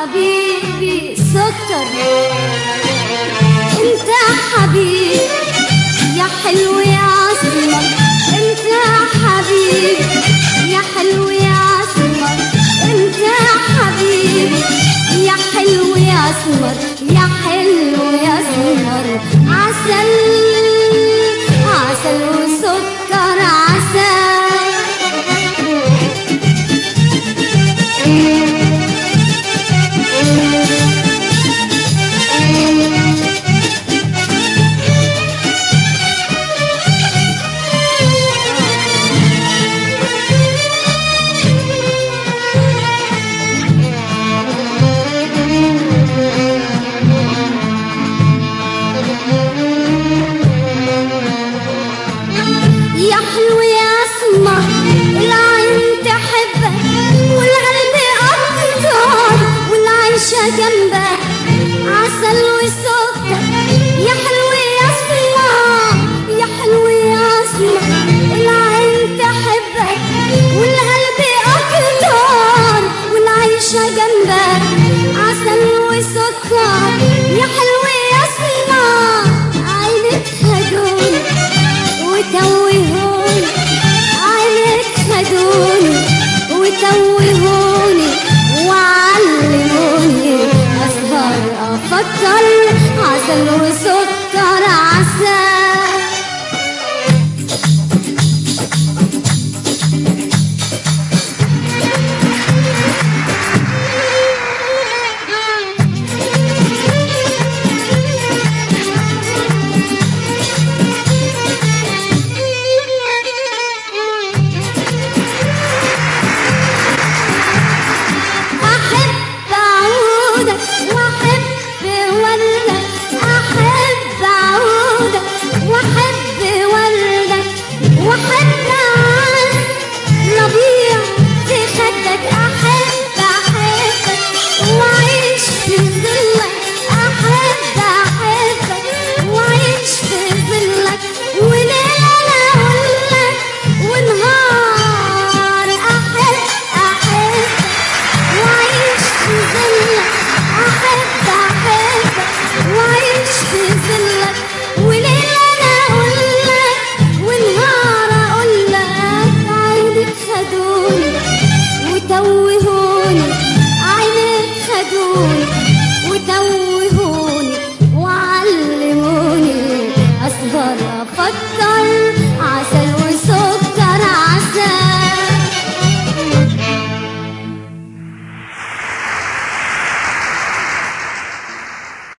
حبيبي سكر انت حبيبي يا حلو يا اسمر انت حبيبي يا حلو يا اسمر انت حبيبي يا حلو يا اسمر يا حلو يا اسمر عسل عسل وسكر عسل يا حلو يا اسمر العين تحبك والقلب اكتر والعيشة جنبك عسل وسكر يا حلو يا اسمر يا حلو يا اسمر العين تحبك والقلب اكتر والعيشة جنبك عسل وسكر يا حلو يا اسمر عينك خدوني وتوهوني عليك خدوني وتوهوني وعلموني أسهر أفكر عسل وسكر عسل أحب أعودك وأحب وردك أحب أعودك وأحب وردك وأحب عن ربيع في خدك أحب أحبك وأعيش في ظلك أحب أحبك وأعيش في ظلك وليل أنا أقولك ونهار أحب أحبك وعيش في ظلك أحب أحبك وعيش في ظلك وليل أنا أقولك ونهار أقولك عينك خدوني وتوهوني عينك خدوني وتوهوني وعلموني أصبر أفكر